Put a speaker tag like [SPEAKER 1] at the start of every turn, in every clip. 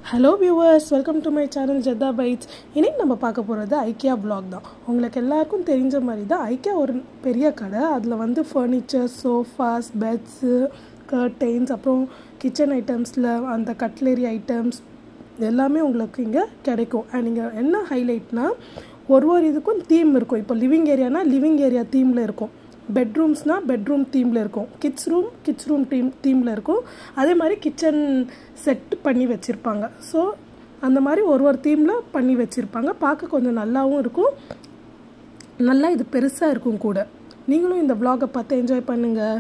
[SPEAKER 1] hello viewers welcome to my channel Jeddah bites இன்னைக்கு நம்ம பார்க்க போகிறது ஐக்கியா பிளாக் தான் உங்களுக்கு எல்லாருக்கும் தெரிஞ்ச மாதிரி தான் ஐக்கியா ஒரு பெரிய கடை அதில் வந்து ஃபர்னிச்சர் சோஃபாஸ் பெட்ஸு கர்டைன்ஸ் அப்புறம் கிச்சன் ஐட்டம்ஸில் அந்த கட்லரி ஐட்டம்ஸ் எல்லாமே உங்களுக்கு இங்கே கிடைக்கும் அண்ட் இங்கே என்ன ஹைலைட்னா ஒரு ஒரு இதுக்கும் தீம் இருக்கும் இப்போ லிவிங் ஏரியானா லிவிங் ஏரியா தீமில் இருக்கும் பெட்ரூம்ஸ்னால் பெட்ரூம் தீமில் இருக்கும் kids room kids room theme தீமில் இருக்கும் அதே மாதிரி கிச்சன் செட் பண்ணி வச்சுருப்பாங்க ஸோ அந்த மாதிரி ஒரு ஒரு தீமில் பண்ணி வச்சுருப்பாங்க பார்க்க கொஞ்சம் நல்லாவும் இருக்கும் நல்லா இது பெருசாக இருக்கும் கூட நீங்களும் இந்த vlog-அ பார்த்து என்ஜாய் பண்ணுங்கள்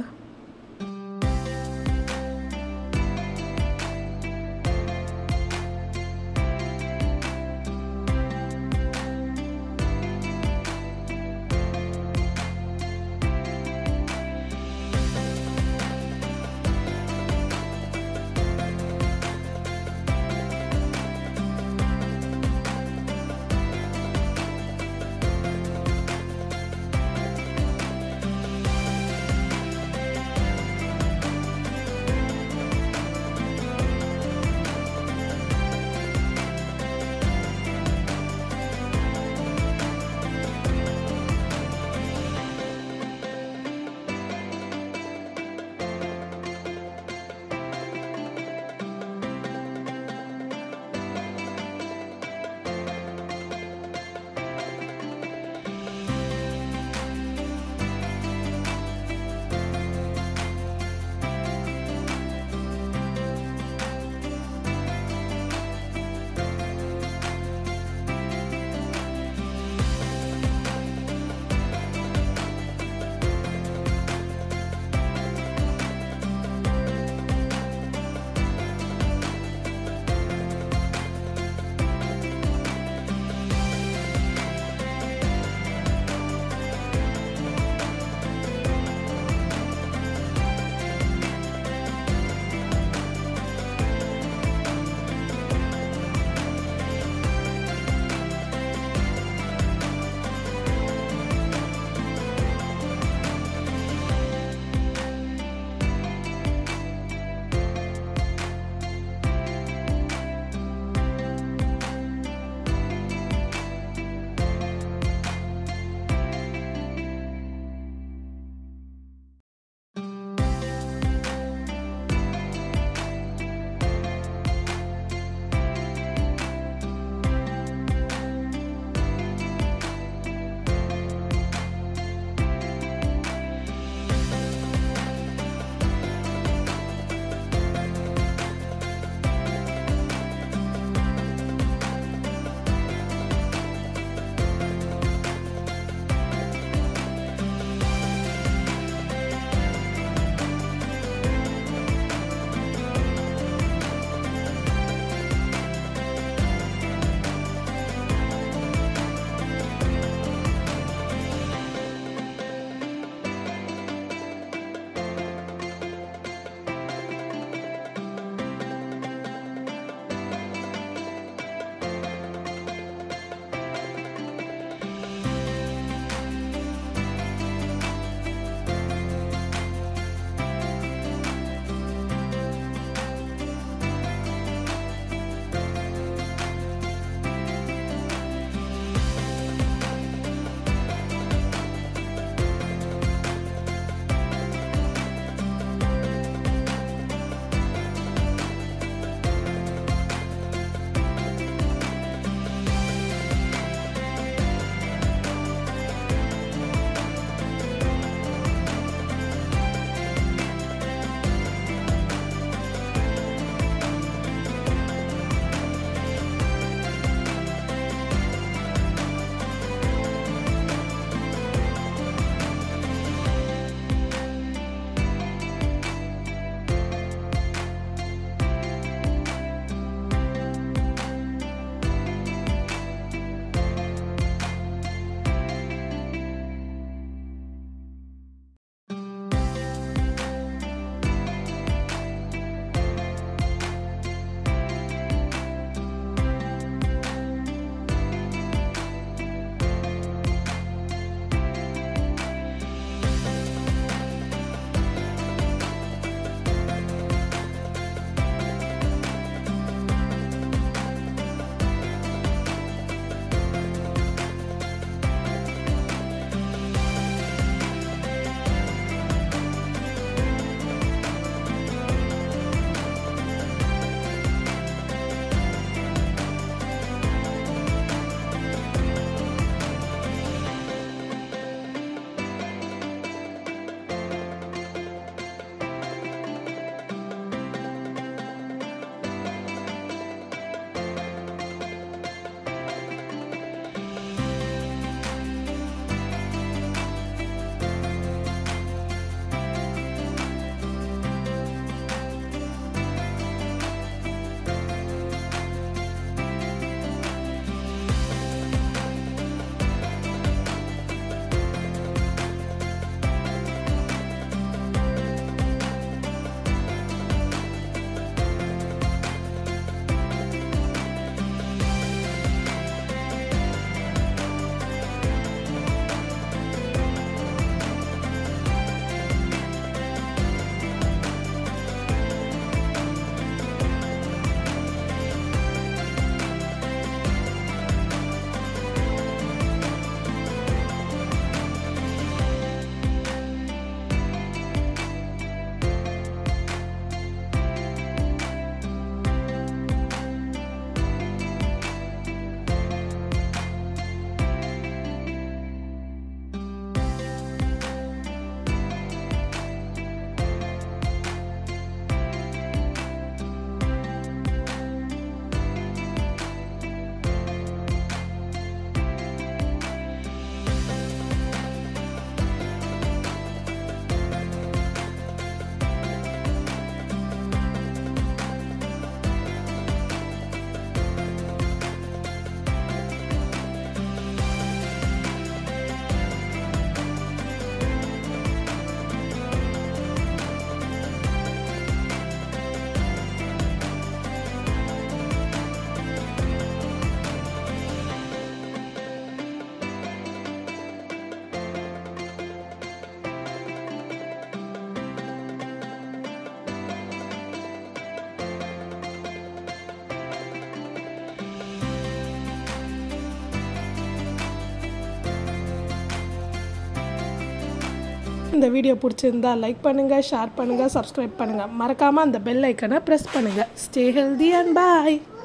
[SPEAKER 1] இந்த வீடியோ பிடிச்சிருந்தா லைக் பண்ணுங்கள் ஷேர் பண்ணுங்கள் சப்ஸ்கிரைப் பண்ணுங்கள் மறக்காமல் அந்த பெல் ஐக்கனை ப்ரெஸ் பண்ணுங்கள் ஸ்டே ஹெல்தி அண்ட் பாய்